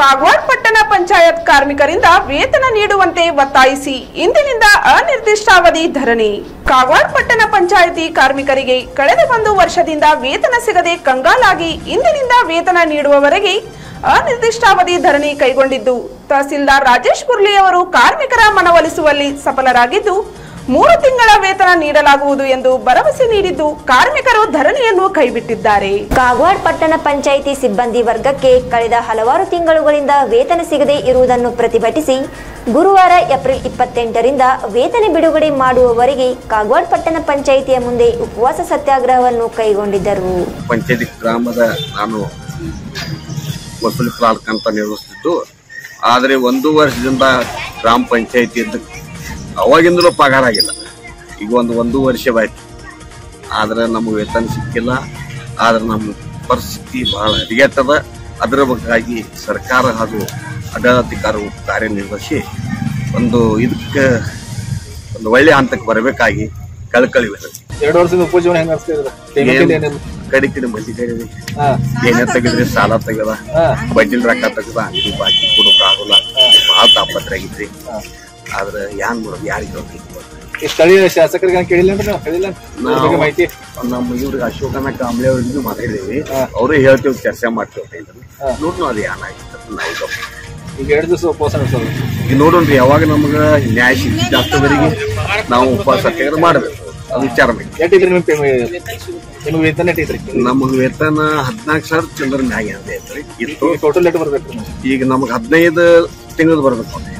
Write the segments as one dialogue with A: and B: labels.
A: ಕಾಗವಾಡ ಪಟ್ಟಣ ಪಂಚಾಯತ್ ಕಾರ್ಮಿಕರಿಂದ ವೇತನ ನೀಡುವಂತೆ ಒತ್ತಾಯಿಸಿ ಇಂದಿನಿಂದ ಅನಿರ್ದಿಷ್ಟಾವಧಿ ಧರಣಿ ಕಾಗವಾಡ ಪಟ್ಟಣ ಪಂಚಾಯಿತಿ ಕಾರ್ಮಿಕರಿಗೆ ಕಳೆದ ಒಂದು ವರ್ಷದಿಂದ ವೇತನ ಸಿಗದೆ ಕಂಗಾಲಾಗಿ ಇಂದಿನಿಂದ ವೇತನ ನೀಡುವವರೆಗೆ ಅನಿರ್ದಿಷ್ಟಾವಧಿ ಧರಣಿ ಕೈಗೊಂಡಿದ್ದು ತಹಸೀಲ್ದಾರ್ ರಾಜೇಶ್ ಕುರ್ಲಿ ಅವರು ಕಾರ್ಮಿಕರ ಮನವೊಲಿಸುವಲ್ಲಿ ಸಫಲರಾಗಿದ್ದು ಮೂರು ತಿಂಗಳ ವೇತನ ನೀಡಲಾಗುವುದು ಎಂದು ಭರವಸೆ ನೀಡಿದ್ದು ಕಾರ್ಮಿಕರು ಧರಣಿಯನ್ನು ಕೈಬಿಟ್ಟಿದ್ದಾರೆ
B: ಕಾಗವಾಡ ಪಟ್ಟಣ ಪಂಚಾಯಿತಿ ಸಿಬ್ಬಂದಿ ವರ್ಗಕ್ಕೆ ಕಳೆದ ಹಲವಾರು ತಿಂಗಳುಗಳಿಂದ ವೇತನ ಸಿಗದೇ ಇರುವುದನ್ನು ಪ್ರತಿಭಟಿಸಿ ಗುರುವಾರ ಏಪ್ರಿಲ್ ಇಪ್ಪತ್ತೆಂಟರಿಂದ ವೇತನ ಬಿಡುಗಡೆ ಮಾಡುವವರೆಗೆ ಕಾಗವಾಡ ಪಟ್ಟಣ ಪಂಚಾಯಿತಿಯ ಮುಂದೆ ಉಪವಾಸ ಸತ್ಯಾಗ್ರಹವನ್ನು ಕೈಗೊಂಡಿದ್ದರು
C: ಪಂಚಾಯತಿ ಗ್ರಾಮದ ನಾನು ವಸೂಲಿ ಪ್ರಾಲ್ಕ ಅಂತ ನಿರ್ವಹಿಸ್ತಿದ್ದು ಆದರೆ ಒಂದು ವರ್ಷದಿಂದ ಗ್ರಾಮ ಪಂಚಾಯತಿ ಅವಾಗಿಂದಲೂ ಪಗಾರ ಆಗಿಲ್ಲ ಈಗ ಒಂದು ಒಂದು ವರ್ಷವಾಯ್ತು ಆದರೆ ನಮಗೆ ವೇತನ ಸಿಕ್ಕಿಲ್ಲ ಆದರೆ ನಮ್ಮ ಪರಿಸ್ಥಿತಿ ಬಹಳ ಹದಗೆಟ್ಟದ ಅದರ ಬಗ್ಗಾಗಿ ಸರ್ಕಾರ ಹಾಗೂ ಆಡಳಿತಾಧಿಕಾರವು ಕಾರ್ಯನಿರ್ವಹಿಸಿ ಒಂದು ಇದಕ್ಕೆ ಒಂದು ಒಳ್ಳೆಯ ಹಂತಕ್ಕೆ ಬರಬೇಕಾಗಿ ಕಳ್ಕಳಿ ವಿನಂತಿ.
D: ಎರಡು ವರ್ಷದ ಉಪಜೀವನ ಹೆಂಗ ಅನ್ಸ್ತಾ ಇದ್ರ ಪೇಮೆಂಟ್ ಏನಿಲ್ಲ
C: ಕಡೆ ಕಡೆ ಮಂದಿ ಕಡೆ
D: ಹಾ
C: ಏನೇ ತೆಗೆದ್ರೆ ಸಾಲ ತೆಗದ
D: ಹಾ.
C: ಬಡ್ಡಿಲ್ ರೊಕ್ಕ ತೆಗದ ಅಂಗಡಿ ಬಾಕಿ ಕೊಡೋಕ್ ಆಗಲ್ಲ ಬಹಳ ತಾಪತ್ರ ಆಗೈತ್ರಿ ಆದ್ರೆ ಯಾನ್ ಮಾಡೋದು ಯಾರಿಗೆ
D: ಈ ಸ್ಥಳೀಯ ಶಾಸಕರಿಗೆ ಕೇಳಿಲ್ಲ ಅಂದ್ರೆ ನಾವು ಕೇಳಿಲ್ಲ ಅದ್ರ ಬಗ್ಗೆ ಮಾಹಿತಿ
C: ನಮ್ಮ ಇವ್ರಿಗೆ ಅಶೋಕನ ಕಾಂಬ್ಳೆ ಅವ್ರಿಗೂ ಮಾತಾಡಿದೀವಿ ಅವರು ಹೇಳ್ತೇವೆ ಚರ್ಚೆ ಮಾಡ್ತೇವೆ ಅಂತ ಹೇಳಿದ್ರು ನೋಡ್ನು ಅದು ಏನಾಗಿತ್ತು ನಾವು ಗಮನ.
D: ಈಗ ಎರಡು ದಿವಸ ಉಪವಾಸ ನಡೆಸೋದು
C: ಈಗ ನೋಡೋಣ್ರಿ ಯಾವಾಗ ನಮ್ಗ ನ್ಯಾಯ ಸಿಕ್ಕಿದಾಗ್ತವರೆಗೆ ನಾವು ಉಪವಾಸ ಸತ್ಯಾಗ್ರಹ ಮಾಡ್ಬೇಕು ಅದು ವಿಚಾರ ಮಾಡಿ
D: ಎಷ್ಟಿದ್ರಿ ನಿಮ್ ಪೇಮೆಂಟ್ ನಿಮ್ಗೆ ವೇತನ ಎಷ್ಟಿದ್ರಿ
C: ನಮಗ್ ವೇತನ ಹದಿನಾಲ್ಕು ಸಾವಿರ ಚಿಲ್ಲರ ಮ್ಯಾಗೆ ಅಂತ ಐತ್ರಿ ಇತ್ತು
D: ಟೋಟಲ್ ಎಷ್ಟು ಬರ್ಬೇಕು
C: ಈಗ ನಮಗ್ ಹದಿನೈದು ತಿಂಗಳು ಬರ್ಬೇಕು ಅಂತ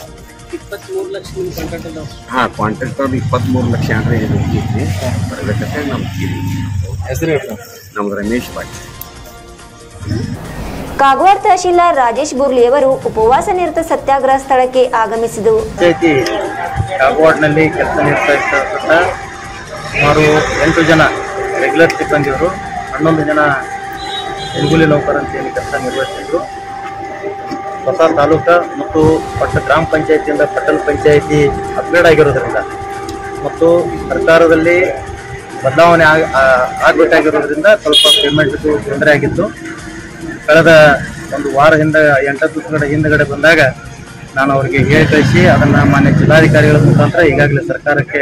C: ಹಾ ಕಾಂಟ್ರಾಕ್ಟ್ ಅವ್ರು ಇಪ್ಪತ್ಮೂರು ಲಕ್ಷ ಅಂದ್ರೆ ಇದು ಐತಿ ಬರ್ಬೇಕಂತ ನಮ್ಗೆ
D: ಹೆಸರು ಹೇಳ್ರಿ
C: ನಮ್ದು ರಮೇಶ್ ಪಾಟೀಲ್
B: ಕಾಗವಾಡ ತಹಶೀಲ್ದಾರ್ ರಾಜೇಶ್ ಬುರ್ಲಿಯವರು ಉಪವಾಸ ನಿರತ ಸತ್ಯಾಗ್ರಹ ಸ್ಥಳಕ್ಕೆ ಆಗಮಿಸಿದರು
E: ಪಂಚಾಯತಿ ಕಾಗವಾಡ್ನಲ್ಲಿ ಕೆಲಸ ನಿರ್ವಹಿಸ್ತಕ್ಕಂಥ ಸುಮಾರು ಎಂಟು ಜನ ರೆಗ್ಯುಲರ್ ಸಿಬ್ಬಂದಿಯವರು ಹನ್ನೊಂದು ಜನ ಹೆಂಗುಲಿ ನೌಕರ ಅಂತ ಹೇಳಿ ಕೆಲಸ ನಿರ್ವಹಿಸ್ತಿದ್ರು ಹೊಸ ತಾಲೂಕು ಮತ್ತು ಪಟ್ಟ ಗ್ರಾಮ ಪಂಚಾಯತಿಯಿಂದ ಪಟ್ಟಣ ಪಂಚಾಯತಿ ಅಪ್ಗ್ರೇಡ್ ಆಗಿರೋದ್ರಿಂದ ಮತ್ತು ಸರ್ಕಾರದಲ್ಲಿ ಬದಲಾವಣೆ ಆಗ ಆ- ಆಗ್ಬೇಕಾಗಿರೋದ್ರಿಂದ ಸ್ವಲ್ಪ ಪೇಮೆಂಟ್ದು ತೊಂದರೆ ಆಗಿತ್ತು ಕಳೆದ ಒಂದು ವಾರ ಹಿಂದೆ ಎಂಟತ್ತು ದಿವಸಗಳ ಹಿಂದಗಡೆ ಬಂದಾಗ ನಾನು ಅವರಿಗೆ ಹೇಳಿ ಕಳಿಸಿ ಅದನ್ನು ಮಾನ್ಯ ಜಿಲ್ಲಾಧಿಕಾರಿಗಳ ಮುಖಾಂತರ ಈಗಾಗಲೇ ಸರ್ಕಾರಕ್ಕೆ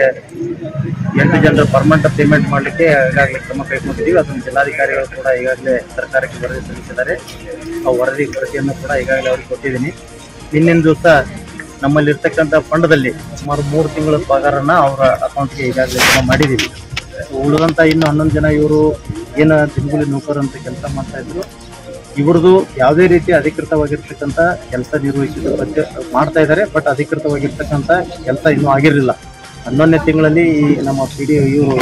E: ಎಂಟು ಜನರ ಪರ್ಮನೆಂಟ್ ಪೇಮೆಂಟ್ ಮಾಡಲಿಕ್ಕೆ ಈಗಾಗಲೇ ಕ್ರಮ ಕೈಗೊಂಡಿದ್ದೀವಿ ಅದನ್ನು ಜಿಲ್ಲಾಧಿಕಾರಿಗಳು ಕೂಡ ಈಗಾಗಲೇ ಸರ್ಕಾರಕ್ಕೆ ವರದಿ ಸಲ್ಲಿಸಿದ್ದಾರೆ ಆ ವರದಿ ಪ್ರತಿಯನ್ನು ಕೂಡ ಈಗಾಗಲೇ ಅವ್ರಿಗೆ ಕೊಟ್ಟಿದ್ದೀನಿ ನಿನ್ನಿನ ದಿವಸ ನಮ್ಮಲ್ಲಿರ್ತಕ್ಕಂಥ ಫಂಡದಲ್ಲಿ ಸುಮಾರು ಮೂರು ತಿಂಗಳ ಪಗಾರನ್ನ ಅವರ ಅಕೌಂಟ್ಗೆ ಈಗಾಗಲೇ ಜಮಾ ಮಾಡಿದ್ದೀವಿ ಉಳಿದಂಥ ಇನ್ನು ಹನ್ನೊಂದು ಜನ ಇವರು ಏನು ದಿನಗೂಲಿ ನೌಕರ ಅಂತ ಕೆಲಸ ಮಾಡ್ತಾ ಇದ್ರು ಇವ್ರದ್ದು ಯಾವುದೇ ರೀತಿ ಅಧಿಕೃತವಾಗಿರ್ತಕ್ಕಂಥ ಕೆಲಸ ನಿರ್ವಹಿಸಿದ ಬಗ್ಗೆ ಮಾಡ್ತಾ ಇದ್ದಾರೆ ಬಟ್ ಅಧಿಕೃತವಾಗಿರ್ತಕ್ಕಂಥ ಕೆಲಸ ಇನ್ನೂ ಆಗಿರಲಿಲ್ಲ ಹನ್ನೊಂದನೇ ತಿಂಗಳಲ್ಲಿ ಈ ನಮ್ಮ ಪಿ ಡಿ ಇವರು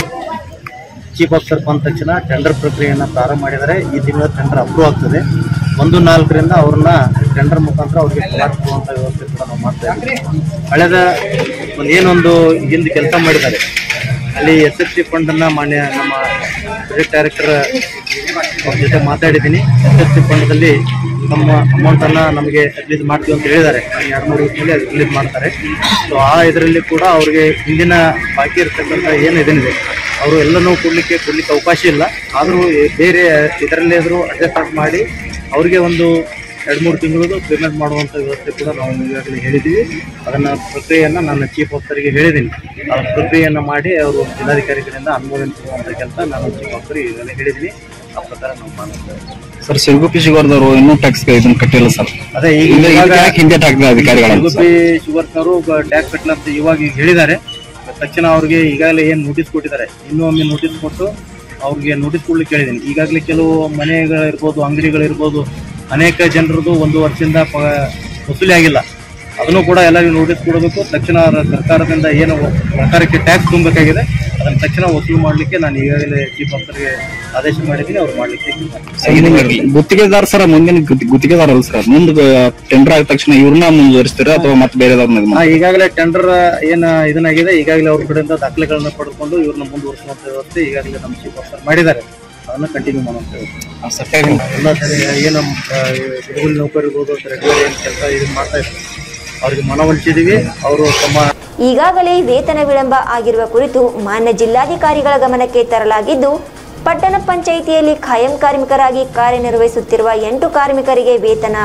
E: ಚೀಫ್ ಆಫೀಸರ್ ಬಂದ ತಕ್ಷಣ ಟೆಂಡರ್ ಪ್ರಕ್ರಿಯೆಯನ್ನು ಪ್ರಾರಂಭ ಮಾಡಿದರೆ ಈ ತಿಂಗಳ ಟೆಂಡರ್ ಅಪ್ರೂವ್ ಆಗ್ತದೆ ಒಂದು ನಾಲ್ಕರಿಂದ ಅವ್ರನ್ನ ಟೆಂಡರ್ ಮುಖಾಂತರ ಅವ್ರಿಗೆ ಪಗಾರ ಕೊಡುವಂಥ ವ್ಯವಸ್ಥೆ ಕೂಡ ನಾವು ಮಾಡ್ತಾ ಇದ್ದೀವಿ ಕಳೆದ ಒಂದು ಏನೊಂದು ಹಿಂದೆ ಕೆಲಸ ಮಾಡಿದ್ದಾರೆ ಅಲ್ಲಿ ಎಸ್ ಎಫ್ ಸಿ ಫಂಡನ್ನು ಮಾನ್ಯ ನಮ್ಮ ಪ್ರಾಜೆಕ್ಟ್ ಡೈರೆಕ್ಟರ್ ಅವ್ರ ಜೊತೆ ಮಾತಾಡಿದ್ದೀನಿ ಎಸ್ ಎಫ್ ಸಿ ಫಂಡದಲ್ಲಿ ನಮ್ಮ ಅಮೌಂಟನ್ನು ನಮಗೆ ರಿಲೀಸ್ ಮಾಡ್ತೀವಿ ಅಂತ ಹೇಳಿದ್ದಾರೆ ಎರಡು ಮೂರು ದಿವಸದಲ್ಲಿ ಅದು ರಿಲೀಸ್ ಮಾಡ್ತಾರೆ ಸೊ ಆ ಇದರಲ್ಲಿ ಕೂಡ ಅವ್ರಿಗೆ ಹಿಂದಿನ ಬಾಕಿ ಇರ್ತಕ್ಕಂಥ ಏನು ಇದನ್ನಿದೆ ಅವರು ಎಲ್ಲನೂ ಕೊಡಲಿಕ್ಕೆ ಕೊಡಲಿಕ್ಕೆ ಅವಕಾಶ ಇಲ್ಲ ಆದರೂ ಬೇರೆ ಇದರಲ್ಲೇ ಆದರೂ ಅಡ್ಜಸ್ಟ್ ಮಾಡಿ ಅವರಿಗೆ ಒಂದು ಎರಡು ಮೂರು ತಿಂಗಳದು ಪೇಮೆಂಟ್ ಮಾಡುವಂಥ ವ್ಯವಸ್ಥೆ ಕೂಡ ನಾವು ಈಗಾಗಲೇ ಹೇಳಿದ್ದೀವಿ ಅದನ್ನು ಪ್ರಕ್ರಿಯೆಯನ್ನು ನನ್ನ ಚೀಫ್ ಆಫೀಸರ್ಗೆ ಹೇಳಿದ್ದೀನಿ ಆ ಪ್ರಕ್ರಿಯೆಯನ್ನು ಮಾಡಿ ಅವರು ಜಿಲ್ಲಾಧಿಕಾರಿಗಳಿಂದ ಅನುಮೋದನೆ ಸಿಗುವಂಥ ಕೆಲಸ ನಾನು ಚೀಫ್ ಆಫೀಸರ್ಗೆ ಈಗಾಗಲೇ ಹೇಳಿದ್ದೀನಿ ಆ ಪ್ರಕಾರ ನಾವು ಮಾಡ್ತೇವೆ
F: ಸರ್ ಸಿರುಗುಪ್ಪಿ ಶಿವರ್ದವರು ಇನ್ನೂ ಟ್ಯಾಕ್ಸ್ ಇದನ್ನ ಕಟ್ಟಿಲ್ಲ ಸರ್
E: ಅದೇ ಈಗ
F: ಇದಕ್ಕೆ
E: ಇವಾಗ
F: ಯಾಕೆ ಹಿಂದೆ ಹಾಕಿದ ಅಧಿಕಾರಿಗಳು
E: ಉಡುಪಿ ಶುಗರ್ನವರು ಟ್ಯಾಕ್ಸ್ ಕಟ್ಟಲ ಅಂತ ಇವಾಗ ಈಗ ಹೇಳಿದ್ದಾರೆ ತಕ್ಷಣ ಅವ್ರಿಗೆ ಈಗಾಗಲೇ ಏನು ನೋಟಿಸ್ ಕೊಟ್ಟಿದ್ದಾರೆ ಇನ್ನೂ ಒಮ್ಮೆ ನೋಟಿಸ್ ಕೊಟ್ಟು ಅವ್ರಿಗೆ ನೋಟಿಸ್ ಕೊಡ್ಲಿಕ್ಕೆ ಹೇಳಿದ್ದೀನಿ ಈಗಾಗಲೇ ಕೆಲವು ಮನೆಗಳಿರ್ಬೋದು ಅಂಗಡಿಗಳಿರ್ಬೋದು ಅನೇಕ ಜನರದ್ದು ಒಂದು ವರ್ಷದಿಂದ ಪ ವಸೂಲಿ ಆಗಿಲ್ಲ ಅದನ್ನು ಕೂಡ ಎಲ್ಲರಿಗೂ ನೋಟಿಸ್ ಕೊಡಬೇಕು ತಕ್ಷಣ ಸರ್ಕಾರದಿಂದ ಏನು ಸರ್ಕಾರಕ್ಕೆ ಟ್ಯಾಕ್ಸ್ ತುಂಬಬೇಕಾಗಿದೆ ಅದನ್ನು ತಕ್ಷಣ ವಸೂಲು ಮಾಡಲಿಕ್ಕೆ ನಾನು ಈಗಾಗಲೇ ಚೀಫ್ ಆಫೀಸರ್ಗೆ ಆದೇಶ ಮಾಡಿದ್ದೀನಿ ಅವ್ರು ಮಾಡಲಿಕ್ಕೆ
F: ಗುತ್ತಿಗೆದಾರ ಸರ್ ಮುಂದಿನ ಗುತ್ತಿ- ಗುತ್ತಿಗೆದಾರ ಅಲ್ಲ ಸರ್ ಮುಂದೆ ಟೆಂಡರ್ ಆದ ತಕ್ಷಣ ಇವ್ರನ್ನ ಮುಂದುವರಿಸ್ತೀರಾ ಅಥವಾ ಮತ್ತೆ ಬೇರೆದವ್ರನ್ನ
E: ಹಾ, ಈಗಾಗಲೇ ಟೆಂಡರ್ ಏನ ಇದನ್ನಾಗಿದೆ ಈಗಾಗಲೇ ಅವ್ರ ಕಡೆಯಿಂದ ದಾಖಲೆಗಳನ್ನ ಪಡೆದುಕೊಂಡು ಇವ್ರನ್ನ ಮುಂದುವರಿಸುವಂತ ವ್ಯವಸ್ಥೆ ಈಗಾಗಲೇ ನಮ್ಮ ಚೀಫ್ ಆಫೀಸರ್ ಮಾಡಿದ್ದಾರೆ ಅದನ್ನ ಕಂಟಿನ್ಯೂ ಮಾಡುವಂತ ವ್ಯವಸ್ಥೆ ಎಲ್ಲ ಸರಿ ಏನು ಹುಡುಗರು ನೌಕರು ಇರ್ಬೋದು ರೆಗ್ಯುಲರ್ ಏನು ಕೆಲಸ ಇದನ್ನ ಮಾಡ್ತಾ ಇದ್ದಾರೆ ಅವ್ರಿಗೆ ಮನವೊಲಿಸಿದೀವಿ ಅವರು ತಮ್ಮ
B: ಈಗಾಗಲೇ ವೇತನ ವಿಳಂಬ ಆಗಿರುವ ಕುರಿತು ಮಾನ್ಯ ಜಿಲ್ಲಾಧಿಕಾರಿಗಳ ಗಮನಕ್ಕೆ ತರಲಾಗಿದ್ದು ಪಟ್ಟಣ ಪಂಚಾಯಿತಿಯಲ್ಲಿ ಖಾಯಂ ಕಾರ್ಮಿಕರಾಗಿ ಕಾರ್ಯನಿರ್ವಹಿಸುತ್ತಿರುವ ಎಂಟು ಕಾರ್ಮಿಕರಿಗೆ ವೇತನ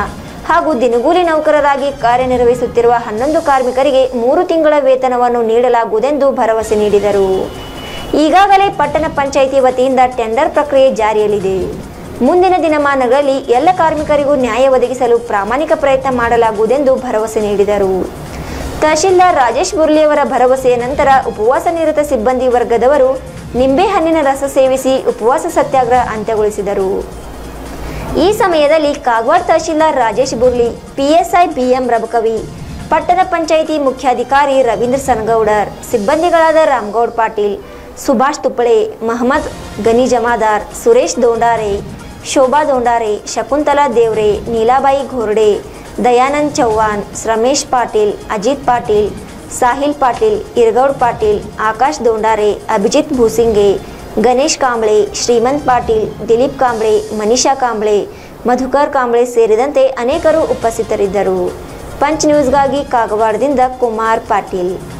B: ಹಾಗೂ ದಿನಗೂಲಿ ನೌಕರರಾಗಿ ಕಾರ್ಯನಿರ್ವಹಿಸುತ್ತಿರುವ ಹನ್ನೊಂದು ಕಾರ್ಮಿಕರಿಗೆ ಮೂರು ತಿಂಗಳ ವೇತನವನ್ನು ನೀಡಲಾಗುವುದೆಂದು ಭರವಸೆ ನೀಡಿದರು ಈಗಾಗಲೇ ಪಟ್ಟಣ ಪಂಚಾಯಿತಿ ವತಿಯಿಂದ ಟೆಂಡರ್ ಪ್ರಕ್ರಿಯೆ ಜಾರಿಯಲ್ಲಿದೆ ಮುಂದಿನ ದಿನಮಾನಗಳಲ್ಲಿ ಎಲ್ಲ ಕಾರ್ಮಿಕರಿಗೂ ನ್ಯಾಯ ಒದಗಿಸಲು ಪ್ರಾಮಾಣಿಕ ಪ್ರಯತ್ನ ಮಾಡಲಾಗುವುದೆಂದು ಭರವಸೆ ನೀಡಿದರು ತಹಶೀಲ್ದಾರ್ ರಾಜೇಶ್ ಬುರ್ಲಿಯವರ ಭರವಸೆಯ ನಂತರ ಉಪವಾಸ ನಿರತ ಸಿಬ್ಬಂದಿ ವರ್ಗದವರು ನಿಂಬೆಹಣ್ಣಿನ ರಸ ಸೇವಿಸಿ ಉಪವಾಸ ಸತ್ಯಾಗ್ರಹ ಅಂತ್ಯಗೊಳಿಸಿದರು ಈ ಸಮಯದಲ್ಲಿ ಕಾಗವಾಡ ತಹಶೀಲ್ದಾರ್ ರಾಜೇಶ್ ಬುರ್ಲಿ ಪಿಎಸ್ಐ ಬಿಎಂ ರಬಕವಿ ಪಟ್ಟಣ ಪಂಚಾಯಿತಿ ಮುಖ್ಯಾಧಿಕಾರಿ ರವೀಂದ್ರ ಸನಗೌಡರ್ ಸಿಬ್ಬಂದಿಗಳಾದ ರಾಮಗೌಡ್ ಪಾಟೀಲ್ ಸುಭಾಷ್ ತುಪ್ಪಳೆ ಮಹಮ್ಮದ್ ಗನಿ ಜಮಾದಾರ್ ಸುರೇಶ್ ದೋಂಡಾರೆ ಶೋಭಾ ದೋಂಡಾರೆ ಶಕುಂತಲಾ ದೇವ್ರೆ ನೀಲಾಬಾಯಿ ಘೋರ್ಡೆ ದಯಾನಂದ್ ಚೌಹಾಣ್ ರಮೇಶ್ ಪಾಟೀಲ್ ಅಜಿತ್ ಪಾಟೀಲ್ ಸಾಹಿಲ್ ಪಾಟೀಲ್ ಇರ್ಗೌಡ್ ಪಾಟೀಲ್ ಆಕಾಶ್ ದೋಂಡಾರೆ ಅಭಿಜಿತ್ ಭೂಸಿಂಗೆ ಗಣೇಶ್ ಕಾಂಬ್ಳೆ ಶ್ರೀಮಂತ್ ಪಾಟೀಲ್ ದಿಲೀಪ್ ಕಾಂಬ್ಳೆ ಮನೀಷಾ ಕಾಂಬ್ಳೆ ಮಧುಕರ್ ಕಾಂಬ್ಳೆ ಸೇರಿದಂತೆ ಅನೇಕರು ಉಪಸ್ಥಿತರಿದ್ದರು ಪಂಚ್ ನ್ಯೂಸ್ಗಾಗಿ ಕಾಗವಾಡದಿಂದ ಕುಮಾರ್ ಪಾಟೀಲ್